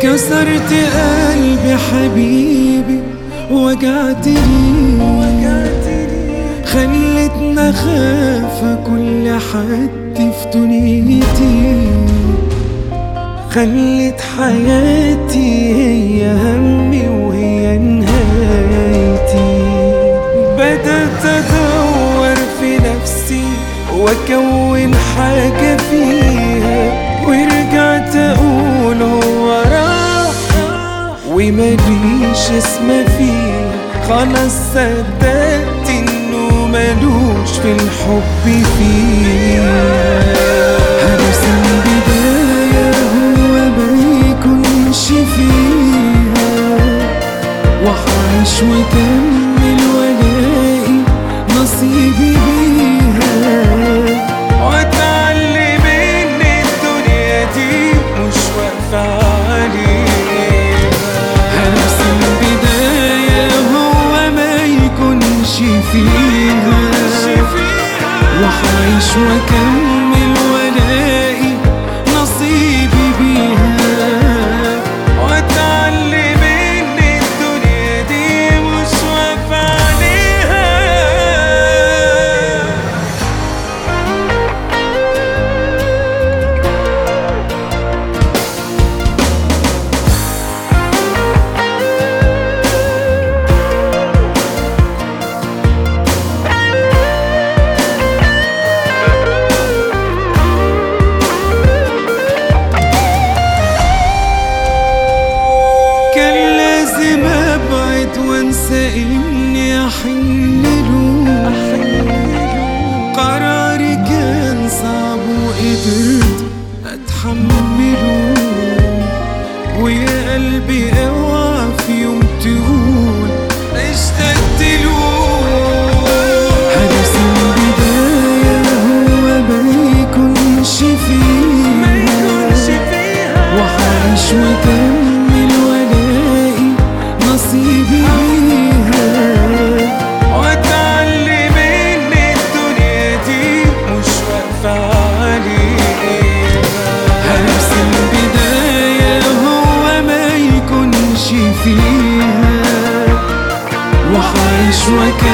كسرت قلبي حبيبي وجعتني خلتنا اخاف كل حد في دنيتي خلت حياتي هي همي وهي نهايتي بدأت أدور في نفسي وأكون حاجة فيها ورجعت أقول هو راح ومليش اسم فيها خلاص صدقت إنه ملوش في الحب فيها هرسم بداية هو ما يكونش فيها وحعيش واكمل والاقي نصيبي بيها واتعلم ان الدنيا دي مش واقفة عليها هرسم بداية هو ما يكونش فيها وحعيش واكمل والاقي نصيبي بيها واتعلم ان الدنيا دي مش واقفة عليها كان لازم ابعد وانسى اني احن له قراري كان صعب وقدرت اتحمله ويا قلبي اوعى في يوم تقول اشتقت له هرسم بداية هو ما يكونش فيها وحعيش واكمل والاقي نصيبي بيها واتعلم ان الدنيا دي مش واقفة عليها هرسم بداية هو ما يكونش فيها وحعيش واكمل